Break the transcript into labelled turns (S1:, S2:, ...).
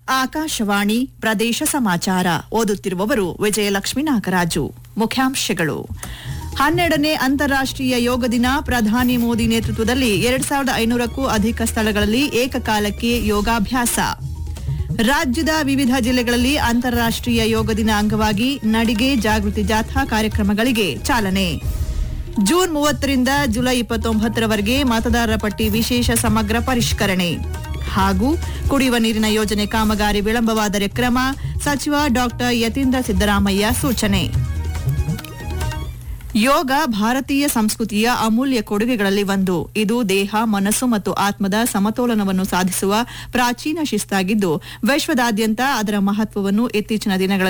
S1: ಆಕಾಶವಾಣಿ ಪ್ರದೇಶ ಸಮಾಚಾರ ಓದುತ್ತಿರುವವರು ವಿಜಯಲಕ್ಷ್ಮಿ ನಾಗರಾಜು ಮುಖ್ಯಾಂಶಗಳು ಹನ್ನೆರಡನೇ ಅಂತಾರಾಷ್ಟೀಯ ಯೋಗ ದಿನ ಪ್ರಧಾನಿ ಮೋದಿ ನೇತೃತ್ವದಲ್ಲಿ ಎರಡ್ ಸಾವಿರದ ಐನೂರಕ್ಕೂ ಅಧಿಕ ಸ್ಥಳಗಳಲ್ಲಿ ಏಕಕಾಲಕ್ಕೆ ಯೋಗಾಭ್ಯಾಸ ರಾಜ್ಯದ ವಿವಿಧ ಜಿಲ್ಲೆಗಳಲ್ಲಿ ಅಂತಾರಾಷ್ಟೀಯ ಯೋಗ ದಿನ ಅಂಗವಾಗಿ ನಡಿಗೆ ಜಾಗೃತಿ ಜಾಥಾ ಕಾರ್ಯಕ್ರಮಗಳಿಗೆ ಚಾಲನೆ ಜೂನ್ ಮೂವತ್ತರಿಂದ ಜುಲೈ ಇಪ್ಪತ್ತೊಂಬತ್ತರವರೆಗೆ ಮತದಾರರ ಪಟ್ಟಿ ವಿಶೇಷ ಸಮಗ್ರ ಪರಿಷ್ಕರಣೆ ಹಾಗೂ ಕುಡಿಯುವ ನೀರಿನ ಯೋಜನೆ ಕಾಮಗಾರಿ ವಿಳಂಬವಾದರೆ ಕ್ರಮ ಸಚಿವ ಡಾಕ್ಟರ್ ಯತೀಂದ್ರ ಸಿದ್ದರಾಮಯ್ಯ ಸೂಚನೆ ಯೋಗ ಭಾರತೀಯ ಸಂಸ್ಕೃತಿಯ ಅಮೂಲ್ಯ ಕೊಡುಗೆಗಳಲ್ಲಿ ಒಂದು ಇದು ದೇಹ ಮನಸ್ಸು ಮತ್ತು ಆತ್ಮದ ಸಮತೋಲನವನ್ನು ಸಾಧಿಸುವ ಪ್ರಾಚೀನ ಶಿಸ್ತಾಗಿದ್ದು ವಿಶ್ವದಾದ್ಯಂತ ಅದರ ಮಹತ್ವವನ್ನು ಇತ್ತೀಚಿನ ದಿನಗಳಲ್ಲಿ